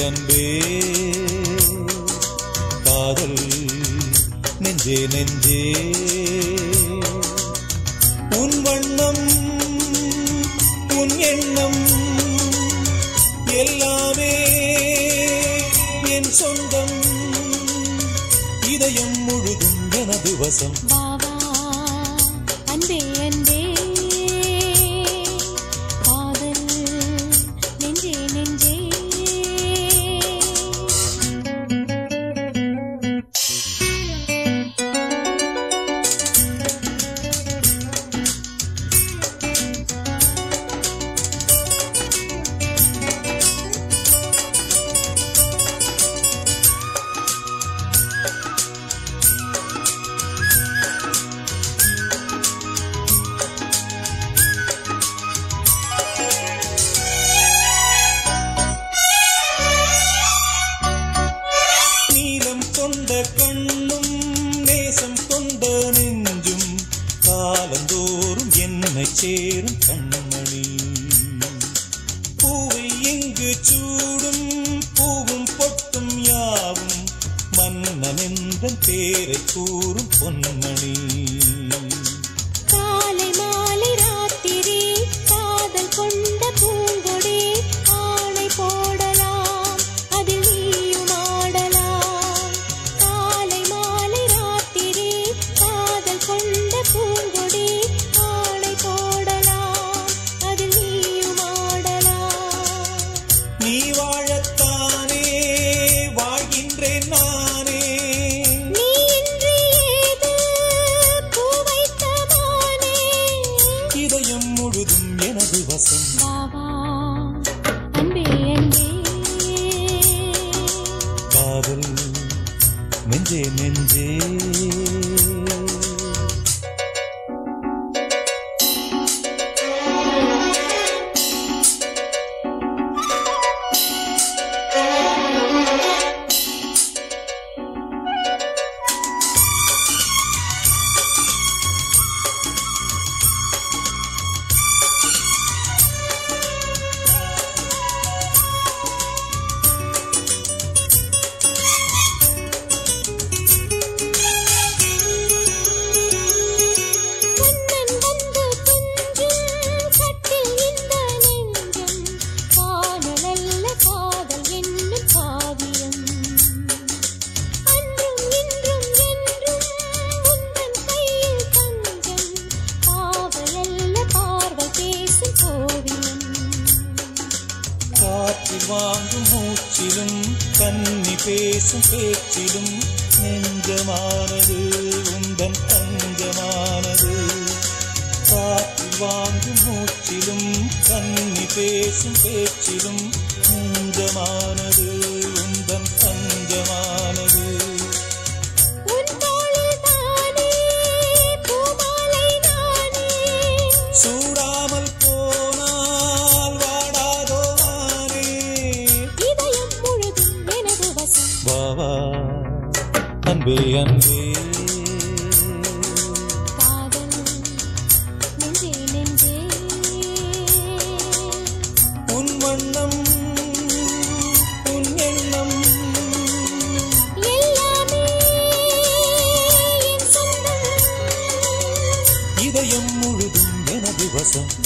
அன்பே காதல் நெஞ்சே நெஞ்சே உன் வண்ணம் உன் எண்ணம் எல்லாமே என் சொந்தம் இதயம் முழுதும் எனது வசம் வா வா அன்பே அன்பே காதல் நெஞ்சே நெஞ்சே நீலம் கொண்ட கண்ணும் நேசம் கொண்ட நெஞ்சும் காலந்தோறும் என்னை சேரும் கண்மணி பூவை இங்கு சூடும் பூவும் பொட்டும் யாவும் மன்னன் என்ற பேரை கூறும் பொன்மணி காலை மாலை ராத்திரி காதல் கொண்ட பூங்கொடி ஆணை போடலாம் அதில் நீயும் ஆடலாம் காலை மாலை ராத்திரி காதல் கொண்ட பூங்கொடி ஆணை போடலாம் அதில் நீயும் ஆடலாம் நீ வாழத்தானே வாழ்கின்றேன் நானே நீ இன்றி ஏது பூ வைத்த மானே இதயம் முழுதும் எனது வசம் வா வா அன்பே அன்பே காதல் நெஞ்சே நெஞ்சே கண்ணன் வந்து துஞ்சும் கட்டில் இந்த நெஞ்சம் காணலல்ல காதல் என்னும் காவியம் அன்றும் இன்றும் என்றும் உந்தன் கையில் தஞ்சம் பாவையல்ல பார்வை பேசும் கோவியம் காற்றில் வாங்கும் மூச்சிலும் கன்னி பேசும் பேச்சிலும் நெஞ்சமானது உந்தன் தஞ்சமானது காற்றில் வாங்கும் மூச்சிலும் கன்னி பேசும் பேச்சிலும் நெஞ்சமானது உந்தன் தஞ்சமானது உன் தோளில் தானே பூமாலை நானே சூடாமல் போனால் வாடாதோ மானே இதயம் முழுதும் எனது வசம் வாவா அன்பே அன்பே காதல் நெஞ்சே நெஞ்சே உன் வண்ணம் உன் எண்ணம் எல்லாமே என் சொந்தம் இதயம் முழுதும் எனது வசம்